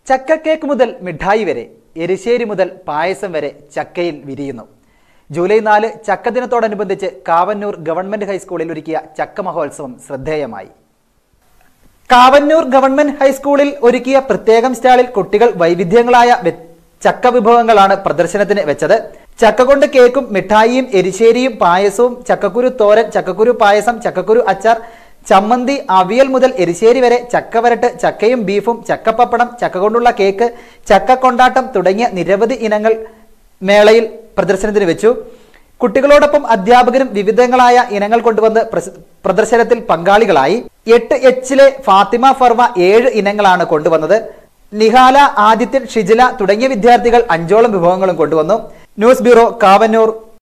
ചക്ക കേക്ക് മുതൽ മിഠായി വരെ എരിശ്ശേരി മുതൽ പായസം വരെ ചക്കയിൽ വിരിയുന്നു ജൂലൈ നാല് ചക്ക ദിനത്തോടനുബന്ധിച്ച് കാവന്നൂർ ഗവൺമെന്റ് ഹൈസ്കൂളിൽ ഒരുക്കിയ ചക്ക മഹോത്സവം ശ്രദ്ധേയമായി കാവന്നൂർ ഗവൺമെന്റ് ഹൈസ്കൂളിൽ ഒരുക്കിയ പ്രത്യേകം സ്റ്റാളിൽ കുട്ടികൾ വൈവിധ്യങ്ങളായ വ്യ- ചക്ക വിഭവങ്ങളാണ് പ്രദർശനത്തിന് വെച്ചത് ചക്ക കൊണ്ട് കേക്കും മിഠായിയും എരിശ്ശേരിയും പായസവും ചക്കക്കുരു തോരൻ ചക്കക്കുരു പായസം ചക്കക്കുരു അച്ചാർ ചമ്മന്തി അവിയൽ മുതൽ എരിശ്ശേരി വരെ ചക്കവരട്ട് ചക്കയും ബീഫും ചക്കപ്പപ്പടം ചക്ക കൊണ്ടുള്ള കേക്ക് ചക്ക കൊണ്ടാട്ടം തുടങ്ങിയ നിരവധി ഇനങ്ങൾ മേളയിൽ പ്രദർശനത്തിന് വെച്ചു കുട്ടികളോടൊപ്പം അധ്യാപകരും വിവിധങ്ങളായ ഇനങ്ങൾ കൊണ്ടുവന്ന് പ്രസ- പ്രദർശനത്തിൽ പങ്കാളികളായി എട്ട് എച്ചിലെ ഫാത്തിമ ഫർവ ഏഴ് ഇനങ്ങളാണ് കൊണ്ടുവന്നത് നിഹാല ആദിത്യൻ ഷിജില തുടങ്ങിയ വിദ്യാർത്ഥികൾ അഞ്ചോളം വിഭവങ്ങളും കൊണ്ടുവന്നു ന്യൂസ് ബ്യൂറോ കാവന്നൂർ